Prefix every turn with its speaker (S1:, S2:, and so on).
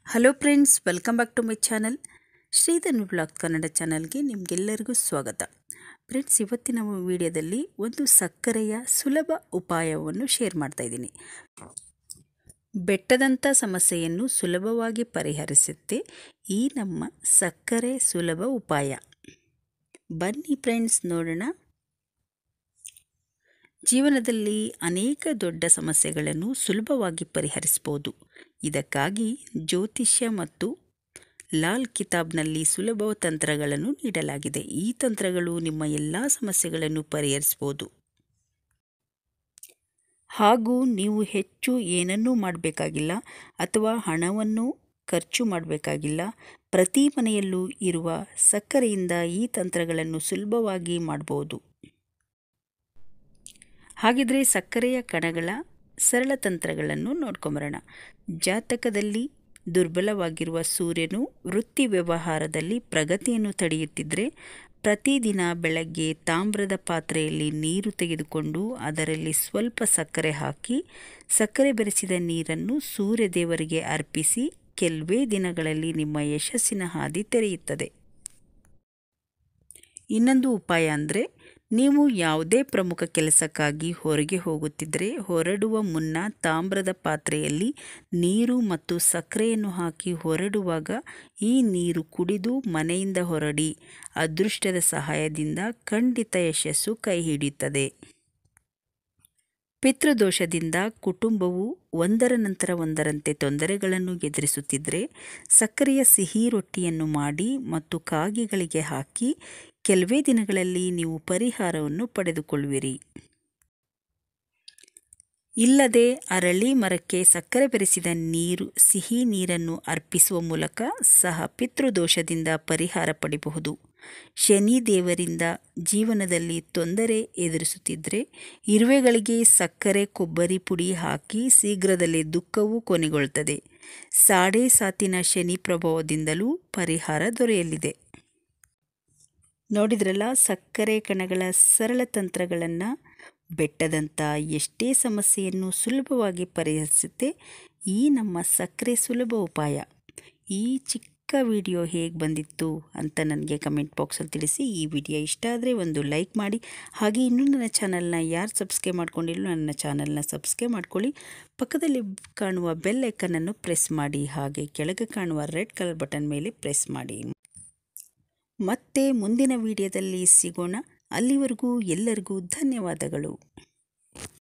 S1: hello friends welcome back to my channel Shridhan blog Kannada ಚಾನಲ್ಗೆ ನಿಮಗೆಲ್ಲರಿಗೂ ಸ್ವಾಗತ ಫ್ರೆಂಡ್ಸ್ ಇವತ್ತಿನ ವಿಡಿಯೋದಲ್ಲಿ ಒಂದು ಸಕ್ಕರೆಯ ಸುಲಭ ಉಪಾಯವನ್ನು ಶೇರ್ ಮಾಡ್ತಾ ಇದ್ದೀನಿ ಬೆಟ್ಟದಂಥ ಸಮಸ್ಯೆಯನ್ನು ಸುಲಭವಾಗಿ ಪರಿಹರಿಸುತ್ತೆ ಈ ನಮ್ಮ ಸಕ್ಕರೆ ಸುಲಭ ಉಪಾಯ ಬನ್ನಿ ಫ್ರೆಂಡ್ಸ್ ನೋಡೋಣ ಜೀವನದಲ್ಲಿ ಅನೇಕ ದೊಡ್ಡ ಸಮಸ್ಯೆಗಳನ್ನು ಸುಲಭವಾಗಿ ಪರಿಹರಿಸಬಹುದು ಇದಕ್ಕಾಗಿ ಜ್ಯೋತಿಷ್ಯ ಮತ್ತು ಲಾಲ್ ಕಿತಾಬ್ನಲ್ಲಿ ಸುಲಭ ತಂತ್ರಗಳನ್ನು ನೀಡಲಾಗಿದೆ ಈ ತಂತ್ರಗಳು ನಿಮ್ಮ ಎಲ್ಲ ಸಮಸ್ಯೆಗಳನ್ನು ಪರಿಹರಿಸಬಹುದು ಹಾಗೂ ನೀವು ಹೆಚ್ಚು ಏನನ್ನೂ ಮಾಡಬೇಕಾಗಿಲ್ಲ ಅಥವಾ ಹಣವನ್ನು ಖರ್ಚು ಮಾಡಬೇಕಾಗಿಲ್ಲ ಪ್ರತಿ ಮನೆಯಲ್ಲೂ ಇರುವ ಸಕ್ಕರೆಯಿಂದ ಈ ತಂತ್ರಗಳನ್ನು ಸುಲಭವಾಗಿ ಮಾಡಬಹುದು ಹಾಗಿದ್ರೆ ಸಕ್ಕರೆಯ ಕಣಗಳ ಸರಳ ತಂತ್ರಗಳನ್ನು ನೋಡ್ಕೊಂಬರೋಣ ಜಾತಕದಲ್ಲಿ ದುರ್ಬಲವಾಗಿರುವ ಸೂರ್ಯನು ವೃತ್ತಿ ವ್ಯವಹಾರದಲ್ಲಿ ಪ್ರಗತಿಯನ್ನು ತಡೆಯುತ್ತಿದ್ದರೆ ಪ್ರತಿದಿನ ಬೆಳಗ್ಗೆ ತಾಮ್ರದ ಪಾತ್ರೆಯಲ್ಲಿ ನೀರು ತೆಗೆದುಕೊಂಡು ಅದರಲ್ಲಿ ಸ್ವಲ್ಪ ಸಕ್ಕರೆ ಹಾಕಿ ಸಕ್ಕರೆ ಬೆರೆಸಿದ ನೀರನ್ನು ಸೂರ್ಯದೇವರಿಗೆ ಅರ್ಪಿಸಿ ಕೆಲವೇ ದಿನಗಳಲ್ಲಿ ನಿಮ್ಮ ಯಶಸ್ಸಿನ ಹಾದಿ ತೆರೆಯುತ್ತದೆ ಇನ್ನೊಂದು ಉಪಾಯ ಅಂದರೆ ನೀವು ಯಾವುದೇ ಪ್ರಮುಖ ಕೆಲಸಕ್ಕಾಗಿ ಹೊರಗೆ ಹೋಗುತ್ತಿದ್ದರೆ ಹೊರಡುವ ಮುನ್ನ ತಾಮ್ರದ ಪಾತ್ರೆಯಲ್ಲಿ ನೀರು ಮತ್ತು ಸಕ್ಕರೆಯನ್ನು ಹಾಕಿ ಹೊರಡುವಾಗ ಈ ನೀರು ಕುಡಿದು ಮನೆಯಿಂದ ಹೊರಡಿ ಅದೃಷ್ಟದ ಸಹಾಯದಿಂದ ಖಂಡಿತ ಯಶಸ್ಸು ಕೈ ಹಿಡಿಯುತ್ತದೆ ಪಿತೃದೋಷದಿಂದ ಕುಟುಂಬವು ಒಂದರ ನಂತರ ಒಂದರಂತೆ ತೊಂದರೆಗಳನ್ನು ಎದುರಿಸುತ್ತಿದ್ದರೆ ಸಕ್ಕರೆಯ ಸಿಹಿ ರೊಟ್ಟಿಯನ್ನು ಮಾಡಿ ಮತ್ತು ಕಾಗೆಗಳಿಗೆ ಹಾಕಿ ಕೆಲವೇ ದಿನಗಳಲ್ಲಿ ನೀವು ಪರಿಹಾರವನ್ನು ಪಡೆದುಕೊಳ್ಳುವಿರಿ ಇಲ್ಲದೆ ಅರಳಿ ಮರಕ್ಕೆ ಸಕ್ಕರೆ ಬೆರೆಸಿದ ನೀರು ಸಿಹಿ ನೀರನ್ನು ಅರ್ಪಿಸುವ ಮೂಲಕ ಸಹ ಪಿತೃದೋಷದಿಂದ ಪರಿಹಾರ ಪಡೆಯಬಹುದು ಶನಿ ದೇವರಿಂದ ಜೀವನದಲ್ಲಿ ತೊಂದರೆ ಎದುರಿಸುತ್ತಿದ್ದರೆ ಇರುವೆಗಳಿಗೆ ಸಕ್ಕರೆ ಕೊಬ್ಬರಿ ಪುಡಿ ಹಾಕಿ ಶೀಘ್ರದಲ್ಲೇ ದುಃಖವು ಕೊನೆಗೊಳ್ಳುತ್ತದೆ ಸಾಡೆ ಸಾತಿನ ಶನಿ ಪ್ರಭಾವದಿಂದಲೂ ಪರಿಹಾರ ದೊರೆಯಲಿದೆ ನೋಡಿದ್ರಲ್ಲ ಸಕ್ಕರೆ ಕಣಗಳ ಸರಳ ತಂತ್ರಗಳನ್ನು ಬೆಟ್ಟದಂಥ ಎಷ್ಟೇ ಸಮಸ್ಯೆಯನ್ನು ಸುಲಭವಾಗಿ ಪರಿಹರಿಸುತ್ತೆ ಈ ನಮ್ಮ ಸಕ್ಕರೆ ಸುಲಭ ಉಪಾಯ ಈ ಚಿಕ್ಕ ವಿಡಿಯೋ ಹೇಗೆ ಬಂದಿತ್ತು ಅಂತ ನನಗೆ ಕಮೆಂಟ್ ಬಾಕ್ಸಲ್ಲಿ ತಿಳಿಸಿ ಈ ವಿಡಿಯೋ ಇಷ್ಟ ಆದರೆ ಒಂದು ಲೈಕ್ ಮಾಡಿ ಹಾಗೆ ಇನ್ನೂ ನನ್ನ ಚಾನಲ್ನ ಯಾರು ಸಬ್ಸ್ಕ್ರೈಬ್ ಮಾಡ್ಕೊಂಡಿಲ್ಲ ನನ್ನ ಚಾನಲ್ನ ಸಬ್ಸ್ಕ್ರೈಬ್ ಮಾಡ್ಕೊಳ್ಳಿ ಪಕ್ಕದಲ್ಲಿ ಕಾಣುವ ಬೆಲ್ ಐಕನನ್ನು ಪ್ರೆಸ್ ಮಾಡಿ ಹಾಗೆ ಕೆಳಗೆ ಕಾಣುವ ರೆಡ್ ಕಲರ್ ಬಟನ್ ಮೇಲೆ ಪ್ರೆಸ್ ಮಾಡಿ ಮತ್ತೆ ಮುಂದಿನ ವಿಡಿಯೋದಲ್ಲಿ ಸಿಗೋಣ ಅಲ್ಲಿವರೆಗೂ ಎಲ್ಲರಿಗೂ ಧನ್ಯವಾದಗಳು